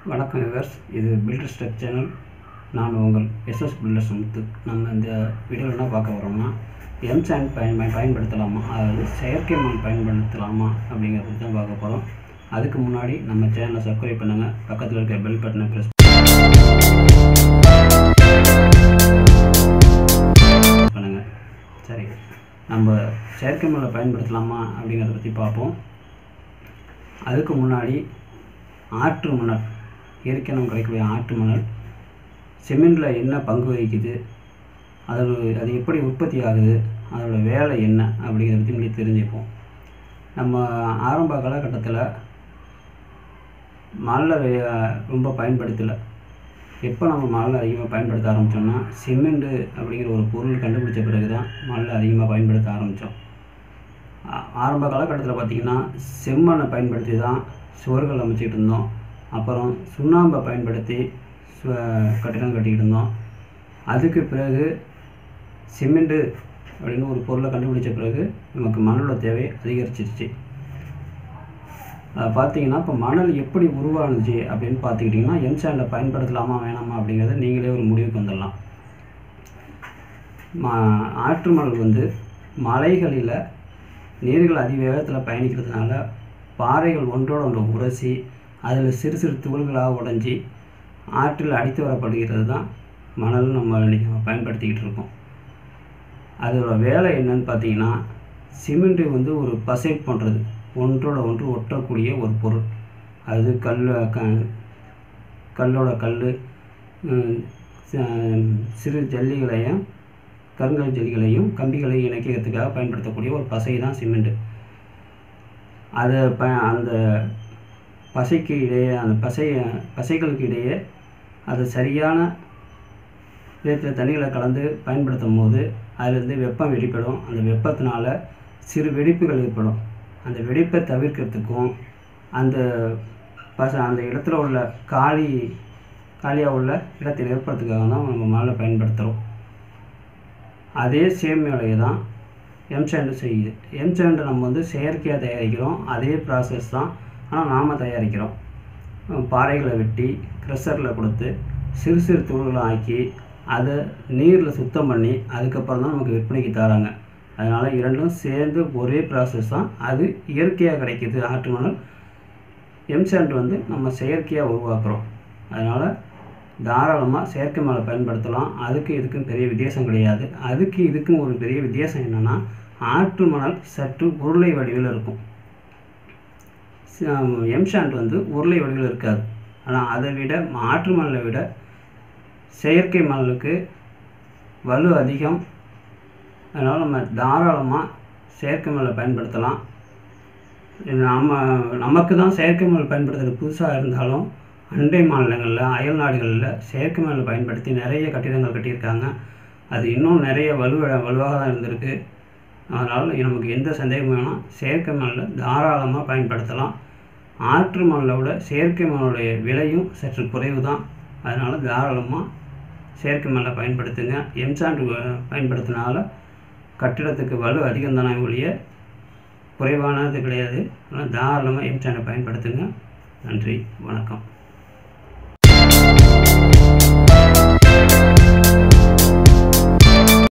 வணக்கம் விவர்ஸ் இது filter step channel நான் உங்கள் எஸ்எஸ் பில்டர்ஸ் முத்து நம்ம இந்த வீடியோவில் என்ன பார்க்க வரோம்னா எம் சாண்ட் பயன் பயன்படுத்தலாமா அதாவது செயற்கை மண் பயன்படுத்தலாமா அப்படிங்கிறத பற்றி தான் பார்க்க போகிறோம் அதுக்கு முன்னாடி நம்ம சேனலை சப்ஸ்கிரைப் பண்ணுங்கள் பக்கத்தில் இருக்க பெல் பட்டனை ப்ரெஸ் பண்ணுங்கள் சரி நம்ம செயற்கை மணலை பயன்படுத்தலாமா அப்படிங்கிறத பற்றி பார்ப்போம் அதுக்கு முன்னாடி ஆற்று மணல் இயற்கை நம்ம கிடைக்கக்கூடிய ஆற்று மணல் சிமெண்டில் என்ன பங்கு வகிக்குது அதோட அது எப்படி உற்பத்தி ஆகுது அதோட வேலை என்ன அப்படிங்கிறத பற்றி முன்னாடி தெரிஞ்சுப்போம் நம்ம ஆரம்ப காலகட்டத்தில் மணலை வே- ரொம்ப பயன்படுத்தலை எப்போ நம்ம மணலை அதிகமாக பயன்படுத்த ஆரம்பித்தோம்னா சிமெண்ட்டு அப்படிங்கிற ஒரு பொருள் கண்டுபிடிச்ச பிறகு தான் மணலை அதிகமாக பயன்படுத்த ஆரம்பித்தோம் ஆ- ஆரம்ப காலகட்டத்தில் பார்த்திங்கன்னா செம்மண்ணை பயன்படுத்தி தான் சுவர்கள் அமைச்சிக்கிட்டு இருந்தோம் அப்புறம் சுண்ணாம்பை பயன்படுத்தி சு- கட்டிடம் கட்டிக்கிட்டு இருந்தோம் அதுக்கு பிறகு சிமெண்ட்டு அப்படின்னு ஒரு பொருளை கண்டுபிடிச்ச பிறகு நமக்கு மணலோட தேவை அதிகரிச்சிருச்சு அதை பார்த்தீங்கன்னா இப்போ மணல் எப்படி உருவானுச்சு அப்படின்னு பார்த்துக்கிட்டிங்கன்னா எம்சாண்டை பயன்படுத்தலாமா வேணாமா அப்படிங்கிறத நீங்களே ஒரு முடிவுக்கு வந்துடலாம் மா ஆற்று மணல் வந்து மலைகளில் நீர்கள் அதிவேகத்தில் பயணிக்கிறதுனால பாறைகள் ஒன்றோட ஒன்று உரசி அதில் சிறு சிறு துகள்களாக உடைஞ்சி ஆற்றில் அடித்து வரப்படுகிறது தான் மணல் நம்ம இன்னைக்கு பயன்படுத்திக்கிட்டு இருக்கோம் அதோட வேலை என்னன்னு பார்த்தீங்கன்னா சிமெண்ட்டு வந்து ஒரு பசை போன்றது ஒன்றோட ஒன்று ஒட்டக்கூடிய ஒரு பொருள் அது கல் க கல்லோட கல் ம், ச- சிறு ஜல்லிகளையும் கருங்கல் ஜெல்லிகளையும் கம்பிகளையும் இணைக்கிறதுக்காக பயன்படுத்தக்கூடிய ஒரு பசை தான் சிமெண்ட்டு அதை ப அந்த பசைக்கு இடையே அந்த பசை பசைகளுக்கு இடையே அது சரியான விதத்தில் தண்ணிகளை கலந்து பயன்படுத்தும் போது அதிலிருந்து வெப்பம் வெளிப்படும் அந்த வெப்பத்தினால சிறு வெடிப்புகள் ஏற்படும் அந்த வெடிப்பை தவிர்க்கிறதுக்கும் அந்த பச அந்த இடத்துல உள்ள காலி காலியாக உள்ள இடத்தை ஏற்படுறதுக்காக தான் நம்ம மணலை பயன்படுத்துகிறோம் அதே சேம் வேலையை தான் எம்சாண்டு செய்யுது எம்சாண்டை நம்ம வந்து செயற்கையாக தயாரிக்கிறோம் அதே ப்ராசஸ் தான் ஆனால் நாம் தயாரிக்கிறோம் அஹ் பாறைகளை வெட்டி க்ரெஷரில் கொடுத்து சிறு சிறு தூள்களை ஆக்கி அதை நீரில் சுத்தம் பண்ணி அதுக்கப்புறம் தான் நமக்கு விற்பனைக்கு தராங்க அதனால் இரண்டும் சேர்ந்து ஒரே ப்ராசஸ் தான் அது இயற்கையாக கிடைக்கிது ஆற்று மணல் எம்சாண்ட் வந்து நம்ம செயற்கையாக உருவாக்குறோம் அதனால் தாராளமாக செயற்கை மணலை பயன்படுத்தலாம் அதுக்கு இதுக்கும் பெரிய வித்தியாசம் கிடையாது அதுக்கு இதுக்கும் ஒரு பெரிய வித்தியாசம் என்னென்னா ஆற்று மணல் சற்று உருளை வடிவில் இருக்கும் எம்சாண்ட் வந்து உருளை வடிவில் இருக்காது ஆனால் அதை விட ஆற்று மணலை விட செயற்கை மணலுக்கு வலு அதிகம் அதனால் நம்ம தாராளமாக செயற்கை மணலை பயன்படுத்தலாம் நம்ம நமக்கு தான் செயற்கை மணல் பயன்படுத்துறது புதுசாக இருந்தாலும் அண்டை மாநிலங்களில் அயல் நாடுகளில் செயற்கை மணலை பயன்படுத்தி நிறைய கட்டிடங்கள் கட்டியிருக்காங்க அது இன்னும் நிறைய வலுவ வலுவாக தான் இருந்திருக்கு அதனால் நமக்கு எந்த சந்தேகமும் வேணாம் செயற்கை மணலை தாராளமாக பயன்படுத்தலாம் ஆற்று மணலை விட செயற்கை மணலுடைய விலையும் சற்று குறைவு தான் அதனால் தாராளமாக செயற்கை மணலை பயன்படுத்துங்க எம்சாண்ட் பயன்படுத்தினால கட்டிடத்துக்கு வலு அதிகம் தானே ஒழிய குறைவானது கிடையாது அதனால் தாராளமாக எம்சாண்டை பயன்படுத்துங்க நன்றி வணக்கம்